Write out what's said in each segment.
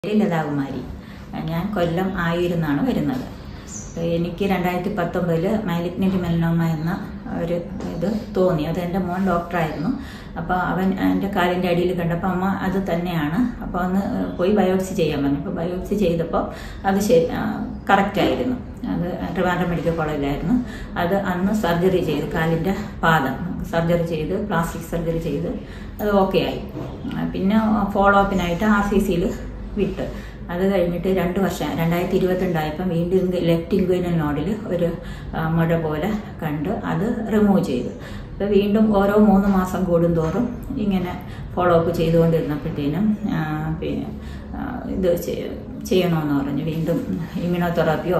ലതാകുമാരി ഞാൻ കൊല്ലം ആയൂരിൽ നിന്നാണ് വരുന്നത് എനിക്ക് രണ്ടായിരത്തി പത്തൊമ്പതിൽ മാലിഗ്നൻ്റ് മെലനോമ എന്ന ഒരു ഇത് തോന്നി അത് എൻ്റെ മോൻ ഡോക്ടറായിരുന്നു അപ്പോൾ അവൻ എൻ്റെ കാലിൻ്റെ അടിയിൽ കണ്ടപ്പോൾ അമ്മ അത് തന്നെയാണ് അപ്പോൾ അന്ന് പോയി ബയോപ്സി ചെയ്യാൻ പറഞ്ഞു അപ്പോൾ ബയോപ്സി ചെയ്തപ്പോൾ അത് ശരി കറക്റ്റായിരുന്നു അത് ട്രിവാൻഡ്രം മെഡിക്കൽ കോളേജിലായിരുന്നു അത് അന്ന് സർജറി ചെയ്ത് കാലിൻ്റെ പാദം സർജറി ചെയ്ത് പ്ലാസ്റ്റിക് സർജറി ചെയ്ത് അത് ഓക്കെ ആയി പിന്നെ ഫോളോ അപ്പിനായിട്ട് ആർ സി സിയിൽ വിട്ട് അത് കഴിഞ്ഞിട്ട് രണ്ട് വർഷം രണ്ടായിരത്തി ഇരുപത്തിരണ്ടായപ്പം വീണ്ടും ലെഫ്റ്റ് ഇൻക്വൈനൽ നോഡിൽ ഒരു മുഴ പോലെ കണ്ട് അത് റിമൂവ് ചെയ്തു അപ്പോൾ വീണ്ടും ഓരോ മൂന്ന് മാസം കൂടുന്തോറും ഇങ്ങനെ ഫോളോ അപ്പ് ചെയ്തുകൊണ്ടിരുന്നപ്പോഴത്തേനും പിന്നെ ഇത് ചെയ്യണമെന്ന് പറഞ്ഞു വീണ്ടും ഇമ്മ്യൂണോതെറാപ്പിയോ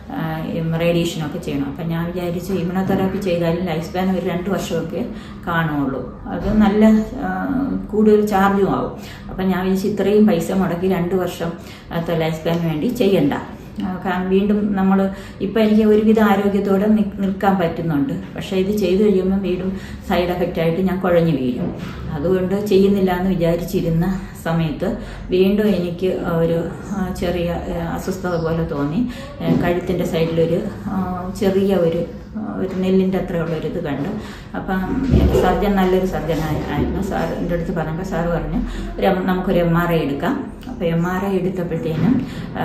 റേഡിയേഷനോ ഒക്കെ ചെയ്യണം അപ്പം ഞാൻ വിചാരിച്ചു ഇമ്മ്യൂണോതെറാപ്പി ചെയ്താലും ലൈഫ് സ്പാൻ ഒരു രണ്ട് വർഷമൊക്കെ കാണുള്ളൂ അത് നല്ല കൂടുതൽ ചാർജും ആവും അപ്പം ഞാൻ വിചാരിച്ചു ഇത്രയും പൈസ മുടക്കി രണ്ട് വർഷം ലൈഫ് സ്പാൻ വേണ്ടി ചെയ്യണ്ട കാരണം വീണ്ടും നമ്മൾ ഇപ്പം എനിക്ക് ഒരുവിധ ആരോഗ്യത്തോടെ നിൽക്കാൻ പറ്റുന്നുണ്ട് പക്ഷേ ഇത് ചെയ്തു കഴിയുമ്പം വീണ്ടും സൈഡ് എഫക്റ്റ് ആയിട്ട് ഞാൻ കുഴഞ്ഞു വീഴും അതുകൊണ്ട് ചെയ്യുന്നില്ല എന്ന് വിചാരിച്ചിരുന്ന സമയത്ത് വീണ്ടും എനിക്ക് ഒരു ചെറിയ അസ്വസ്ഥത പോലെ തോന്നി കഴുത്തിൻ്റെ സൈഡിലൊരു ചെറിയ ഒരു ഒരു നെല്ലിൻ്റെ അത്രയുള്ള ഒരു ഇത് കണ്ട് അപ്പം സർജൻ നല്ലൊരു സർജൻ ആയിരുന്നു സാർ എൻ്റെ അടുത്ത് പറഞ്ഞപ്പോൾ സാറ് പറഞ്ഞു ഒരു നമുക്കൊരു എം ആർ ഐ എടുക്കാം അപ്പോൾ എം ആർ ഐ എടുത്തപ്പോഴത്തേനും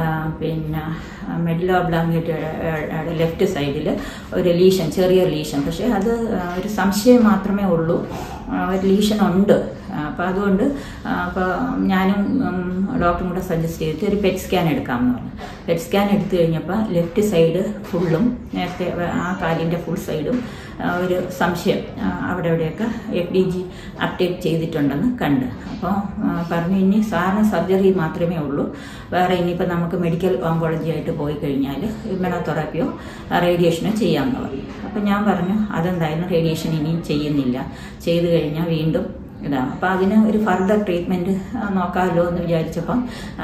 പിന്നെ മെഡിലോ ബ്ലാങ്കറ്റ് ലെഫ്റ്റ് സൈഡിൽ ഒരു ലീഷൻ ചെറിയ ലീഷൻ പക്ഷേ അത് ഒരു സംശയം മാത്രമേ ഉള്ളൂ ഒരു ലീഷൻ ഉണ്ട് അപ്പോൾ അതുകൊണ്ട് അപ്പോൾ ഞാനും ഡോക്ടറും കൂടെ സജസ്റ്റ് ചെയ്തിട്ട് ഒരു പെറ്റ് സ്കാൻ എടുക്കാമെന്ന് പറഞ്ഞു പെറ്റ് സ്കാൻ എടുത്തു കഴിഞ്ഞപ്പോൾ ലെഫ്റ്റ് സൈഡ് ഫുള്ളും നേരത്തെ ആ കാലിൻ്റെ ഫുൾ സൈഡും ഒരു സംശയം അവിടെ എവിടെയൊക്കെ എഫ് ഡി ജി അപ്ഡേറ്റ് ചെയ്തിട്ടുണ്ടെന്ന് കണ്ട് അപ്പോൾ പറഞ്ഞു ഇനി സാറിന് സർജറി മാത്രമേ ഉള്ളൂ വേറെ ഇനിയിപ്പോൾ നമുക്ക് മെഡിക്കൽ ഓങ്കോളജി ആയിട്ട് പോയി കഴിഞ്ഞാൽ ഇമ്യൂണോതെറാപ്പിയോ റേഡിയേഷനോ ചെയ്യാമെന്ന് പറഞ്ഞു അപ്പോൾ ഞാൻ പറഞ്ഞു അതെന്തായാലും റേഡിയേഷൻ ഇനിയും ചെയ്യുന്നില്ല ചെയ്തു കഴിഞ്ഞാൽ വീണ്ടും ഇതാണ് അപ്പോൾ അതിന് ഒരു ഫർദർ ട്രീറ്റ്മെൻറ്റ് നോക്കാമല്ലോ എന്ന് വിചാരിച്ചപ്പം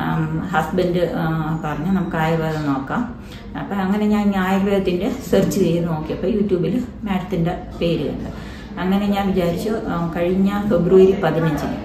ഹസ്ബൻഡ് പറഞ്ഞു നമുക്ക് ആയുർവേദം നോക്കാം അപ്പം അങ്ങനെ ഞാൻ ആയുർവേദത്തിൻ്റെ സെർച്ച് ചെയ്ത് നോക്കിയപ്പോൾ യൂട്യൂബിൽ മാഡത്തിൻ്റെ പേര് കണ്ട് അങ്ങനെ ഞാൻ വിചാരിച്ചു കഴിഞ്ഞ ഫെബ്രുവരി പതിനഞ്ചിന്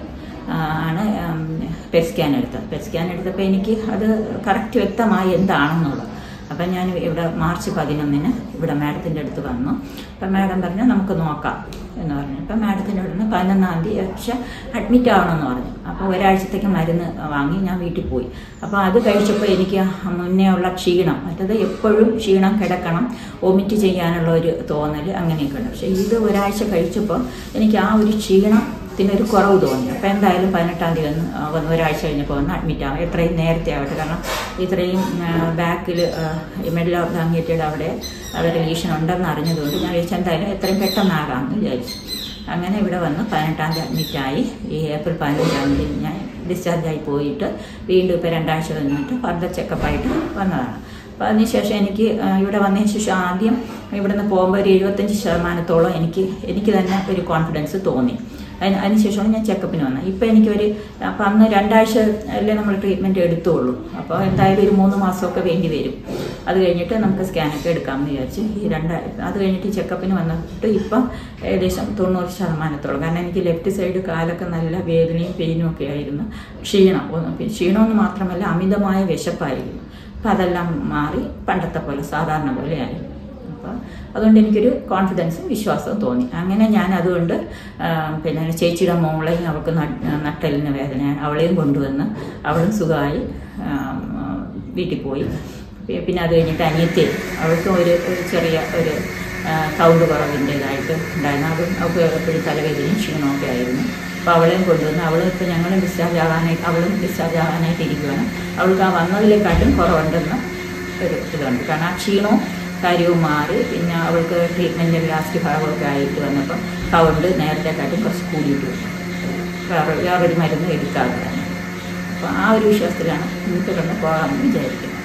ആണ് പെറ്റ് സ്കാൻ എടുത്തത് പെറ്റ് സ്കാൻ എടുത്തപ്പോൾ എനിക്ക് അത് കറക്റ്റ് വ്യക്തമായി എന്താണെന്നുള്ളത് അപ്പം ഞാൻ ഇവിടെ മാർച്ച് പതിനൊന്നിന് ഇവിടെ മാഡത്തിൻ്റെ അടുത്ത് വന്നു അപ്പം മാഡം പറഞ്ഞു നമുക്ക് നോക്കാം എന്ന് പറഞ്ഞു അപ്പം മാഡത്തിൻ്റെ അടുത്ത് പതിനൊന്നാം തീയതി പക്ഷെ അഡ്മിറ്റ് ആവണമെന്ന് പറഞ്ഞു അപ്പോൾ ഒരാഴ്ചത്തേക്ക് മരുന്ന് വാങ്ങി ഞാൻ വീട്ടിൽ പോയി അപ്പോൾ അത് കഴിച്ചപ്പോൾ എനിക്ക് മുന്നേ ഉള്ള ക്ഷീണം മറ്റത് എപ്പോഴും ക്ഷീണം കിടക്കണം വൊമിറ്റ് ചെയ്യാനുള്ള ഒരു തോന്നൽ അങ്ങനെയൊക്കെ ഉണ്ട് പക്ഷേ ഇത് ഒരാഴ്ച കഴിച്ചപ്പോൾ എനിക്ക് ആ ഒരു ക്ഷീണം ഒരു കുറവ് തോന്നി അപ്പോൾ എന്തായാലും പതിനെട്ടാം തീയതി വന്ന് വന്ന് ഒരാഴ്ച കഴിഞ്ഞപ്പോൾ വന്ന് അഡ്മിറ്റ് ആവും എത്രയും നേരത്തെ ആവട്ടെ കാരണം ഇത്രയും ബാക്കിൽ മെഡിൽ ഓഫ് ഗാംഗേറ്റയുടെ അവിടെ അവിടെ ലീഷൻ ഉണ്ടെന്ന് അറിഞ്ഞതുകൊണ്ട് ഞാൻ വിചാരിച്ചു എന്തായാലും എത്രയും പെട്ടെന്നാകാമെന്ന് വിചാരിച്ചു അങ്ങനെ ഇവിടെ വന്ന് പതിനെട്ടാം തീയതി അഡ്മിറ്റായി ഈ ഏപ്രിൽ പതിനഞ്ചാം തീയതി ഞാൻ ഡിസ്ചാർജായി പോയിട്ട് വീണ്ടും ഇപ്പോൾ രണ്ടാഴ്ച കഴിഞ്ഞിട്ട് ഫർദർ ചെക്കപ്പായിട്ട് വന്നതാണ് അപ്പോൾ അതിനുശേഷം എനിക്ക് ഇവിടെ വന്നതിന് ശേഷം ആദ്യം ഇവിടുന്ന് പോകുമ്പോൾ ഒരു എഴുപത്തഞ്ച് ശതമാനത്തോളം എനിക്ക് എനിക്ക് തന്നെ ഒരു കോൺഫിഡൻസ് തോന്നി അതിന് അതിനുശേഷമാണ് ഞാൻ ചെക്കപ്പിന് വന്നത് ഇപ്പോൾ എനിക്കൊരു അപ്പം അന്ന് രണ്ടാഴ്ച അല്ലേ നമ്മൾ ട്രീറ്റ്മെൻറ്റ് എടുത്തുള്ളൂ അപ്പോൾ എന്തായാലും ഒരു മൂന്ന് മാസമൊക്കെ വേണ്ടി വരും അത് കഴിഞ്ഞിട്ട് നമുക്ക് സ്കാനൊക്കെ എടുക്കാമെന്ന് വിചാരിച്ച് ഈ രണ്ടാ അത് കഴിഞ്ഞിട്ട് ചെക്കപ്പിന് വന്നിട്ട് ഇപ്പം ഏകദേശം തൊണ്ണൂറ് ശതമാനത്തോളം കാരണം എനിക്ക് ലെഫ്റ്റ് സൈഡ് കാലൊക്കെ നല്ല വേദനയും പെയിനും ഒക്കെ ആയിരുന്നു ക്ഷീണം ക്ഷീണമെന്ന് മാത്രമല്ല അമിതമായ വിശപ്പായിരുന്നു അപ്പം അതെല്ലാം മാറി പണ്ടത്തെ പോലെ സാധാരണ പോലെ ആയി അപ്പോൾ അതുകൊണ്ട് എനിക്കൊരു കോൺഫിഡൻസും വിശ്വാസവും തോന്നി അങ്ങനെ ഞാൻ അതുകൊണ്ട് പിന്നെ ചേച്ചിയുടെ മോളെയും അവൾക്ക് നട്ടലിന് വേദന അവളെയും കൊണ്ടുവന്ന് അവളും സുഖമായി വീട്ടിൽ പോയി പിന്നെ അത് കഴിഞ്ഞിട്ട് അനിയത്തി അവൾക്കും ഒരു ചെറിയ ഒരു സൗണ്ട് കുറവിൻ്റേതായിട്ട് ഉണ്ടായിരുന്നു അതും അവൾക്ക് എപ്പോഴും തലവേദനയും ക്ഷീണമൊക്കെ ആയിരുന്നു അപ്പോൾ അവളെയും കൊണ്ടുവന്ന് അവൾ ഇപ്പോൾ ഞങ്ങളും ഡിസ്ചാർജ് ആവാനായിട്ട് അവളും ഡിസ്ചാർജ് ആവാനായിട്ട് ഇരിക്കുകയാണ് അവൾക്ക് ആ വന്നതിലേക്കാട്ടും കുറവുണ്ടെന്ന് ഒരു ഇതുണ്ട് കാരണം ആ ക്ഷീണവും കാര്യവും മാറി പിന്നെ അവൾക്ക് ട്രീറ്റ്മെൻറ്റ് ലാസ്റ്റ് ഭാഗമൊക്കെ ആയിട്ട് വന്നപ്പോൾ കൗണ്ട് നേരത്തെക്കാട്ടും കുറച്ച് കൂടിയിട്ട് വേറെ വേറൊരു മരുന്ന് എടുക്കാതെ അപ്പോൾ ആ ഒരു വിശ്വാസത്തിലാണ് ഇന്നിപ്പോൾ കൊണ്ട് പോകാമെന്ന് വിചാരിക്കുന്നത്